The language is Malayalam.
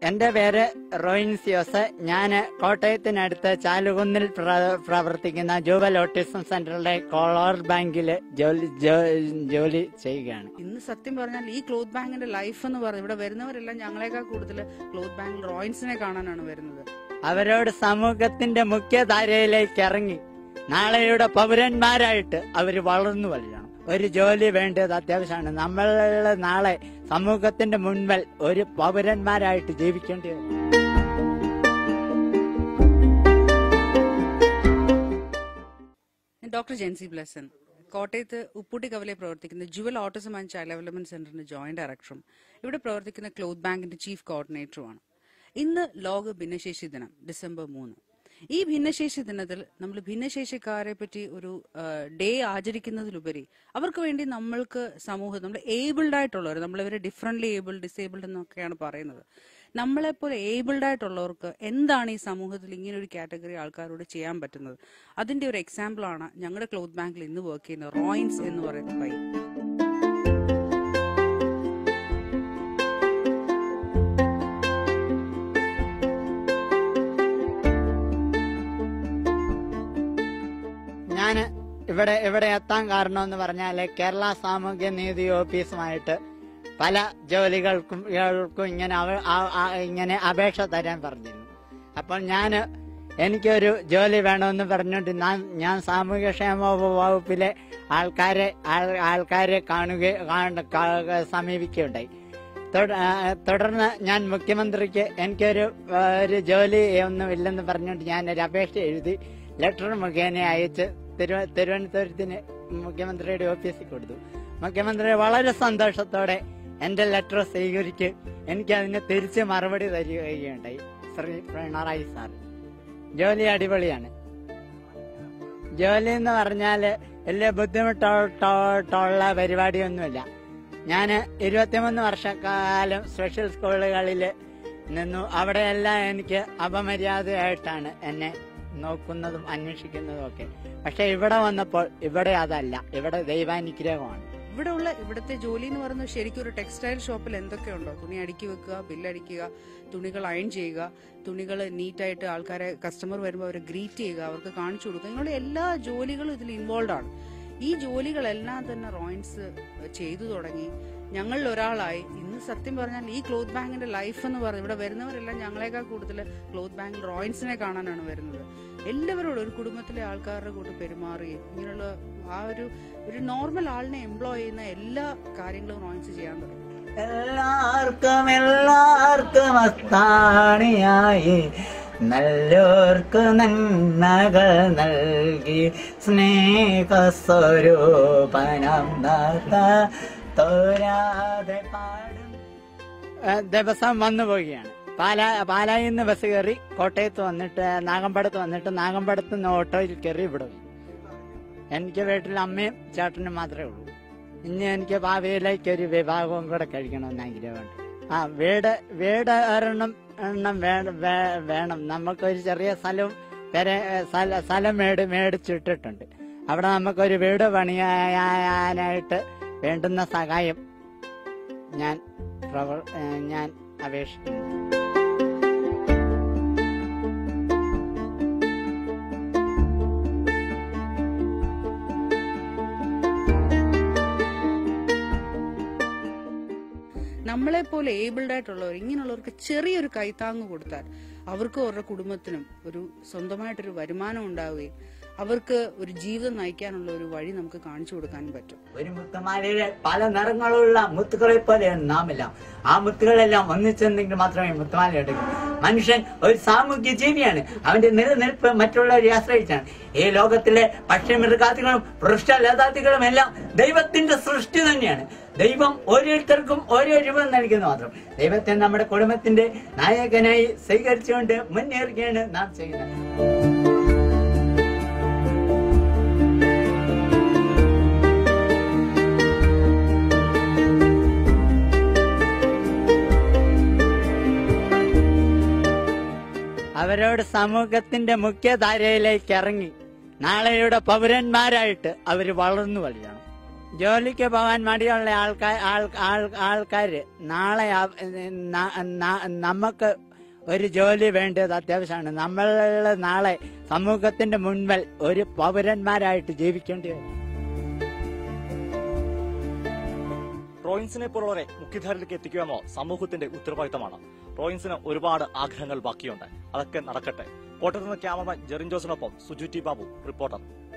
എന്റെ പേര് റോയിൻസിയോസ് ഞാൻ കോട്ടയത്തിനടുത്ത് ചാലുകുന്നിൽ പ്ര- പ്രവർത്തിക്കുന്ന ജൂബൽ ഓട്ടിസം സെന്ററിലെ കോളർ ബാങ്കിൽ ജോലി ജോ- ജോലി ചെയ്യുകയാണ് ഇന്ന് സത്യം പറഞ്ഞാൽ ഈ ക്ലോത്ത് ബാങ്കിന്റെ ലൈഫ് എന്ന് പറയുന്നത് ഇവിടെ വരുന്നവരെല്ലാം ഞങ്ങളെക്കാൾ കൂടുതൽ ക്ലോത്ത് ബാങ്കിൽ റോയിൻസിനെ കാണാനാണ് വരുന്നത് അവരോട് സമൂഹത്തിന്റെ മുഖ്യധാരയിലേക്ക് ഇറങ്ങി നാളെയുടെ പൗരന്മാരായിട്ട് അവർ വളർന്നു വരികയാണ് ഒരു ജോലി വേണ്ടത് അത്യാവശ്യമാണ് നമ്മൾ നാളെ സമൂഹത്തിന്റെ മുൻപിൽ ഒരു പൗരന്മാരായിട്ട് ജീവിക്കേണ്ടി വരും ഡോക്ടർ ജെൻസി ബ്ലസൻ കോട്ടയത്ത് ഉപ്പൂട്ടി കവലയിൽ പ്രവർത്തിക്കുന്ന jewel autism and child development സെന്ററിന്റെ ജോയിന്റ് ഡയറക്ടറും ഇവിടെ പ്രവർത്തിക്കുന്ന ക്ലോത്ത് ബാങ്കിന്റെ ചീഫ് കോർഡിനേറ്ററുമാണ് ഇന്ന് ലോക ഭിന്നശേഷി ദിനം ഡിസംബർ മൂന്ന് ഈ ഭിന്നശേഷി ദിനത്തിൽ നമ്മൾ ഭിന്നശേഷിക്കാരെ പറ്റി ഒരു ഡേ ആചരിക്കുന്നതിലുപരി അവർക്ക് വേണ്ടി നമ്മൾക്ക് സമൂഹം നമ്മൾ ഏബിൾഡ് ആയിട്ടുള്ളവർ നമ്മളിവരെ ഡിഫറെന്റ്ലി ഏബിൾഡ് ഡിസേബിൾഡ് എന്നൊക്കെയാണ് പറയുന്നത് നമ്മളെപ്പോലെ ഏബിൾഡ് ആയിട്ടുള്ളവർക്ക് എന്താണ് ഈ സമൂഹത്തിൽ ഇങ്ങനെ ഒരു കാറ്റഗറി ആൾക്കാരോട് ചെയ്യാൻ പറ്റുന്നത് അതിന്റെ ഒരു എക്സാമ്പിൾ ആണ് ഞങ്ങളുടെ ക്ലോത്ത് ബാങ്കിൽ ഇന്ന് വർക്ക് ചെയ്യുന്ന റോയിൻസ് എന്ന് പറയുന്ന പൈ ഞാൻ ഇവിടെ ഇവിടെ എത്താൻ കാരണം എന്ന് പറഞ്ഞാല് കേരള സാമൂഹ്യ നീതി ഓഫീസുമായിട്ട് പല ജോലികൾക്കും ഇയാൾക്കും ഇങ്ങനെ അവ- ആ- ആ- ഇങ്ങനെ അപേക്ഷ തരാൻ പറഞ്ഞിരുന്നു അപ്പോൾ ഞാൻ എനിക്കൊരു ജോലി വേണമെന്ന് പറഞ്ഞുകൊണ്ട് ഞാൻ ഞാൻ സാമൂഹ്യക്ഷേമ വകുപ്പിലെ ആൾക്കാരെ ആൾ- ആൾക്കാരെ കാണുക കാണ- കാ- സമീപിക്കുകയുണ്ടായി തുട- ആ, തുടർന്ന് ഞാൻ മുഖ്യമന്ത്രിക്ക് എനിക്കൊരു ആ, ഒരു ജോലി ഒന്നും ഇല്ലെന്ന് പറഞ്ഞുകൊണ്ട് ഞാൻ ഒരു അപേക്ഷ എഴുതി ലെറ്റർ മുഖേന അയച്ച് തിരുവ തിരുവനന്തപുരത്തിന് മുഖ്യമന്ത്രിയുടെ ഓഫീസിൽ കൊടുത്തു മുഖ്യമന്ത്രി വളരെ സന്തോഷത്തോടെ എന്റെ ലെറ്റർ സ്വീകരിച്ച് എനിക്ക് അതിന് തിരിച്ച് മറുപടി തരികയുണ്ടായി ശ്രീ പിണറായി സാർ ജോലി അടിപൊളിയാണ് ജോലി എന്ന് പറഞ്ഞാല് വലിയ ബുദ്ധിമുട്ടുള്ള പരിപാടിയൊന്നുമില്ല ഞാൻ ഇരുപത്തിമൂന്ന് വർഷക്കാലം സ്പെഷ്യൽ സ്കൂളുകളിൽ നിന്നു അവിടെയെല്ലാം എനിക്ക് അപമര്യാദയായിട്ടാണ് എന്നെ നോക്കുന്നതും അന്വേഷിക്കുന്നതും ഒക്കെ പക്ഷെ ഇവിടെ വന്നപ്പോൾ ഇവിടെ അതല്ല ഇവിടെ ദൈവാനുഗ്രഹമാണ് ഇവിടെ ഉള്ള ഇവിടുത്തെ ജോലി എന്ന് പറയുന്നത് ശരിക്കും ഒരു ടെക്സ്റ്റൈൽ ഷോപ്പിൽ എന്തൊക്കെയുണ്ടോ തുണി അടുക്കി വെക്കുക ബില്ലടിക്കുക തുണികൾ അയൺ ചെയ്യുക തുണികൾ നീറ്റായിട്ട് ആൾക്കാരെ കസ്റ്റമർ വരുമ്പോൾ അവരെ ഗ്രീറ്റ് ചെയ്യുക അവർക്ക് കാണിച്ചു കൊടുക്കുക ഇങ്ങനെയുള്ള എല്ലാ ജോലികളും ഇതിൽ ഇൻവോൾവ് ആണ് ഈ ജോലികളെല്ലാം തന്നെ റോയിൻസ് ചെയ്തു തുടങ്ങി ഞങ്ങളിൽ ഒരാളായി ഇന്ന് സത്യം പറഞ്ഞാൽ ഈ ക്ലോത്ത് ബാങ്കിന്റെ ലൈഫ് എന്ന് പറയുന്നത് ഇവിടെ വരുന്നവരെല്ലാം ഞങ്ങളെക്കാൾ കൂടുതൽ ക്ലോത്ത് ബാങ്കിൽ റോയിൻസിനെ കാണാനാണ് വരുന്നത് എല്ലാവരോടും ഒരു കുടുംബത്തിലെ ആൾക്കാരുടെ കൂട്ട് പെരുമാറുകയും ഇങ്ങനെയുള്ള ആ ഒരു ഒരു നോർമൽ ആളിനെ എംപ്ലോയ് ചെയ്യുന്ന എല്ലാ കാര്യങ്ങളും റോയിൻസ് ചെയ്യാൻ തുടങ്ങി എല്ലാവർക്കും എല്ലാവർക്കും അസ്ഥാണിയായി നല്ലോർക്ക് നന്മകൾ നൽകി സ്നേഹസ്വരൂപനം നാഥ തോരാതെ പാടും ദിവസം വന്നു പോവുകയാണ് പാലാ പാലായിൽ നിന്ന് ബസ് കയറി കോട്ടയത്ത് വന്നിട്ട് നാഗമ്പടത്ത് വന്നിട്ട് നാഗമ്പടത്ത് നിന്ന് ഓട്ടോയിൽ കയറി ഇവിടെ വന്നു എനിക്ക് വീട്ടിൽ അമ്മയും ചേട്ടനും മാത്രമേ ഉള്ളൂ ഇനി എനിക്ക് ഭാവിയിലേക്ക് ഒരു വിഭാഗവും കൂടെ കഴിക്കണമെന്ന് ആഗ്രഹമുണ്ട് ആ വീട് വീട് ഒരെണ്ണം എണ്ണം വേണം വേ- വേണം നമുക്കൊരു ചെറിയ സ്ഥലവും പെര സ്ഥല- സ്ഥലം മേടി മേടിച്ചിട്ടിട്ടുണ്ട് അവിടെ നമുക്കൊരു വീട് പണിയാനായിട്ട് വേണ്ടുന്ന സഹായം ഞാൻ പ്രവർ ഏഹ് ഞാൻ അപേക്ഷിക്കുന്നു നമ്മളെ പോലെ ഏബിൾഡ് ആയിട്ടുള്ളവർ ഇങ്ങനെയുള്ളവർക്ക് ചെറിയൊരു കൈത്താങ്ങ് കൊടുത്താൽ അവർക്കും അവരുടെ കുടുംബത്തിനും ഒരു സ്വന്തമായിട്ടൊരു വരുമാനം ഉണ്ടാവുകയും അവർക്ക് ഒരു ജീവിതം നയിക്കാനുള്ള ഒരു വഴി നമുക്ക് കാണിച്ചു കൊടുക്കാനും പറ്റും ഒരു മുത്തുമാലയിലെ പല നിറങ്ങളുള്ള മുത്തുകളെ പോലെയാണ് നാമെല്ലാം ആ മുത്തുകളെല്ലാം ഒന്നിച്ചെന്നെങ്കിൽ മാത്രമേ മുത്തുമാല എടുക്കൂ മനുഷ്യൻ ഒരു സാമൂഹ്യ ജീവിയാണ് അവന്റെ നിലനിൽപ്പ് മറ്റുള്ളവരെ ആശ്രയിച്ചാണ് ഈ ലോകത്തിലെ പക്ഷിമൃഗാദികളും വൃക്ഷലതാദികളും എല്ലാം ദൈവത്തിന്റെ സൃഷ്ടി തന്നെയാണ് ദൈവം ഓരോരുത്തർക്കും ഓരോ രൂപം നൽകുന്നു മാത്രം ദൈവത്തെ നമ്മുടെ കുടുംബത്തിന്റെ നായകനായി സ്വീകരിച്ചുകൊണ്ട് മുന്നേറുകയാണ് നാം ചെയ്യുന്നത് അവരോട് സമൂഹത്തിന്റെ മുഖ്യധാരയിലേക്ക് ഇറങ്ങി നാളെയുടെ പൗരന്മാരായിട്ട് അവർ വളർന്നു വരികയാണ് ജോലിക്ക് പോകാൻ മടിയുള്ള ആൾക്കാർ ആൾക്കാര് നാളെ ആ- ന- ന- നമുക്ക് ഒരു ജോലി വേണ്ടത് അത്യാവശ്യമാണ് നമ്മൾ നാളെ സമൂഹത്തിന്റെ മുൻപിൽ ഒരു പൗരന്മാരായിട്ട് ജീവിക്കേണ്ടി വരും റോയിൻസിനെ പോലുള്ളവരെ മുഖ്യധാരയിലേക്ക് എത്തിക്കുക എന്നോ സമൂഹത്തിന്റെ ഉത്തരവാദിത്തമാണ് റോയിൻസിന് ഒരുപാട് ആഗ്രഹങ്ങൾ ബാക്കിയുണ്ട് അതൊക്കെ നടക്കട്ടെ കോട്ടയത്ത് നിന്ന് ക്യാമറമാൻ ജെറിൻ ജോസിനൊപ്പം സുജു ടി ബാബു റിപ്പോർട്ടർ